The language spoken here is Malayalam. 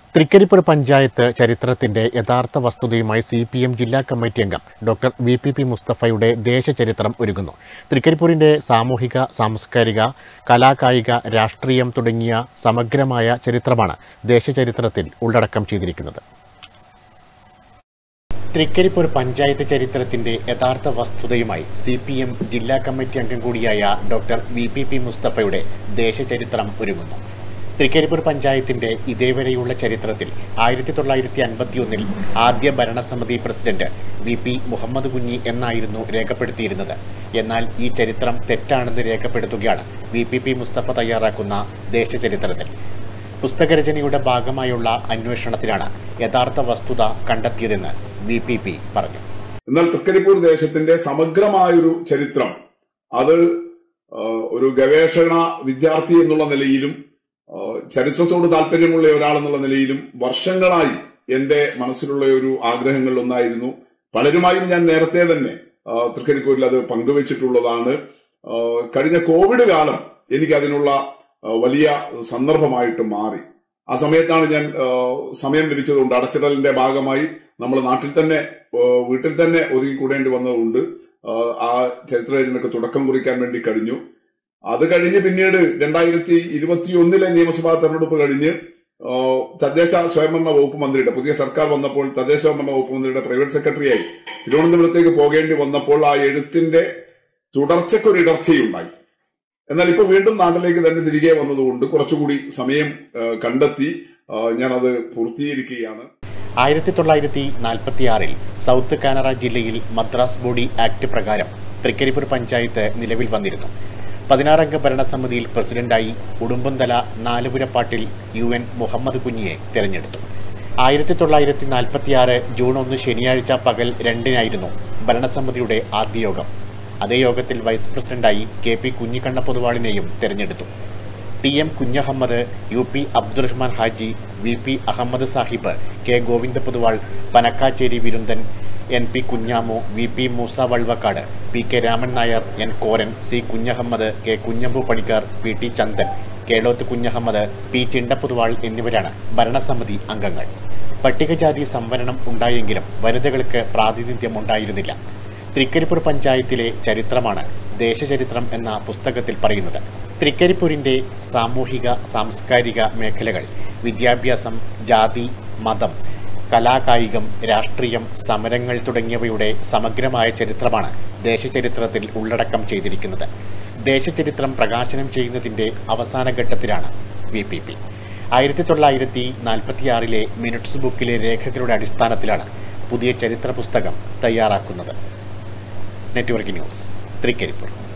തൃക്കരിപ്പൂർ പഞ്ചായത്ത് ചരിത്രത്തിന്റെ യഥാർത്ഥ വസ്തുതയുമായി സി പി എം ജില്ലാ കമ്മിറ്റി അംഗം ഡോക്ടർ വി പി പി മുസ്തഫയുടെ ദേശചരിത്രം ഒരുങ്ങുന്നു തൃക്കരിപ്പൂരിന്റെ സാമൂഹിക സാംസ്കാരിക കലാകായിക രാഷ്ട്രീയം തുടങ്ങിയ സമഗ്രമായ ചരിത്രമാണ് ദേശചരിത്രത്തിൽ ഉള്ളടക്കം ചെയ്തിരിക്കുന്നത് തൃക്കരിപ്പൂർ പഞ്ചായത്ത് ചരിത്രത്തിന്റെ യഥാർത്ഥ വസ്തുതയുമായി സി പി എം ജില്ലാ കമ്മിറ്റി അംഗം കൂടിയായ ഡോക്ടർ വി പി പി മുസ്തഫയുടെ ദേശചരിത്രം ഒരുങ്ങുന്നു തൃക്കരിപ്പൂർ പഞ്ചായത്തിന്റെ ഇതേവരെയുള്ള ചരിത്രത്തിൽ ആയിരത്തി തൊള്ളായിരത്തി അൻപത്തിയൊന്നിൽ ആദ്യ ഭരണസമിതി പ്രസിഡന്റ് വി പി മുഹമ്മദ് കുഞ്ഞി എന്നായിരുന്നു രേഖപ്പെടുത്തിയിരുന്നത് എന്നാൽ ഈ ചരിത്രം തെറ്റാണെന്ന് രേഖപ്പെടുത്തുകയാണ് വി പി പി മുസ്തഫ തയ്യാറാക്കുന്ന ദേശചരിത്രത്തിൽ പുസ്തകരചനയുടെ ഭാഗമായുള്ള അന്വേഷണത്തിലാണ് യഥാർത്ഥ വസ്തുത കണ്ടെത്തിയതെന്ന് വി പി പി പറഞ്ഞു എന്നാൽ തൃക്കരിപ്പൂർ ദേശത്തിന്റെ സമഗ്രമായൊരു ചരിത്രം അത് ആ, ഒരു ഗവേഷണ വിദ്യാർത്ഥി എന്നുള്ള നിലയിലും ആ, ചരിത്രത്തോട് താല്പര്യമുള്ള ഒരാളെന്നുള്ള നിലയിലും വർഷങ്ങളായി എന്റെ മനസ്സിലുള്ള ഒരു ആഗ്രഹങ്ങളിൽ ഒന്നായിരുന്നു പലരുമായും ഞാൻ നേരത്തെ തന്നെ ആ, തൃക്കരിപ്പൂരിൽ അത് പങ്കുവച്ചിട്ടുള്ളതാണ് ആ, കഴിഞ്ഞ കോവിഡ് കാലം എനിക്ക് അതിനുള്ള ആ, വലിയ സന്ദർഭമായിട്ട് മാറി ആ സമയത്താണ് ഞാൻ ആ, സമയം ലഭിച്ചതുകൊണ്ട് അടച്ചിടലിന്റെ ഭാഗമായി നമ്മൾ നാട്ടിൽ തന്നെ ആ, വീട്ടിൽ തന്നെ ഒതുങ്ങിക്കൂടേണ്ടി വന്നതുകൊണ്ട് ആ, ആ ചരിത്രരചനക്ക് തുടക്കം കുറിക്കാൻ വേണ്ടി കഴിഞ്ഞു അത് കഴിഞ്ഞ് പിന്നീട് രണ്ടായിരത്തി ഇരുപത്തി ഒന്നിലെ നിയമസഭാ തെരഞ്ഞെടുപ്പ് കഴിഞ്ഞ് ആ, തദ്ദേശ സ്വയംഭരണ വകുപ്പ് മന്ത്രിയുടെ പുതിയ സർക്കാർ വന്നപ്പോൾ തദ്ദേശ സ്വയംഭരണ വകുപ്പ് മന്ത്രിയുടെ പ്രൈവറ്റ് സെക്രട്ടറിയായി തിരുവനന്തപുരത്തേക്ക് പോകേണ്ടി വന്നപ്പോൾ ആ എഴുത്തിന്റെ തുടർച്ചയ്ക്കൊരു ഇടർച്ചയുണ്ടായി എന്നാൽ ഇപ്പൊ വീണ്ടും നാട്ടിലേക്ക് തന്നെ തിരികെ വന്നതുകൊണ്ട് കുറച്ചുകൂടി സമയം ആ, കണ്ടെത്തി ആ, ഞാനത് പൂർത്തീകരിക്കുകയാണ് ആയിരത്തി തൊള്ളായിരത്തി നാൽപ്പത്തി ആറിൽ സൗത്ത് കാനറ ജില്ലയിൽ മദ്രാസ് ബോഡി ആക്ട് പ്രകാരം തൃക്കരിപ്പൂർ പഞ്ചായത്ത് നിലവിൽ വന്നിരുന്നു പതിനാറംഗ ഭരണസമിതിയിൽ പ്രസിഡന്റായി ഉടുമ്പന്തല നാലുപുരപ്പാട്ടിൽ യു എൻ മുഹമ്മദ് കുഞ്ഞിയെ തിരഞ്ഞെടുത്തു ആയിരത്തി തൊള്ളായിരത്തി നാൽപ്പത്തി ആറ് ജൂൺ ഒന്ന് ശനിയാഴ്ച പകൽ രണ്ടിനായിരുന്നു ഭരണസമിതിയുടെ ആദ്യ യോഗം അതേ യോഗത്തിൽ വൈസ് പ്രസിഡന്റായി കെ പി കുഞ്ഞിക്കണ്ണ പൊതുവാളിനെയും തിരഞ്ഞെടുത്തു T M Kunhahammed U P Abdurahman Haji V P Ahmed Sahib K Govinda Pothuval Panakkachery Virunthan N P Kunhamu V P Moosa Valvakkad P K Raman Nair N Koran C Kunhahammed K Kunhambu Panicker P T Chandan Kelothu Kunhahammed P Chindappothuval എന്നിവരാണ് ഭരണസമിതി അംഗങ്ങൾ പട്ടികജാതി സംവരണം ഉണ്ടായെങ്കിലും വനിതകൾക്ക് പ്രാതിനിധ്യം ഉണ്ടായിരുന്നില്ല തൃക്കരിപ്പൂർ പഞ്ചായത്തിലെ ചരിത്രമാണ് ദേശചരിത്രം എന്ന പുസ്തകത്തിൽ പറയുന്നത് തൃക്കരിപ്പൂരിൻ്റെ സാമൂഹിക സാംസ്കാരിക മേഖലകൾ വിദ്യാഭ്യാസം ജാതി മതം കലാകായികം രാഷ്ട്രീയം സമരങ്ങൾ തുടങ്ങിയവയുടെ സമഗ്രമായ ചരിത്രമാണ് ദേശചരിത്രത്തിൽ ഉള്ളടക്കം ചെയ്തിരിക്കുന്നത് ദേശചരിത്രം പ്രകാശനം ചെയ്യുന്നതിൻ്റെ അവസാന ഘട്ടത്തിലാണ് വി പി പി ആയിരത്തി തൊള്ളായിരത്തി നാൽപ്പത്തിയാറിലെ മിനിറ്റ്സ് ബുക്കിലെ രേഖകളുടെ അടിസ്ഥാനത്തിലാണ് പുതിയ ചരിത്ര പുസ്തകം തയ്യാറാക്കുന്നത് നെറ്റ്വർക്ക് ന്യൂസ് തൃക്കരിപ്പൂർ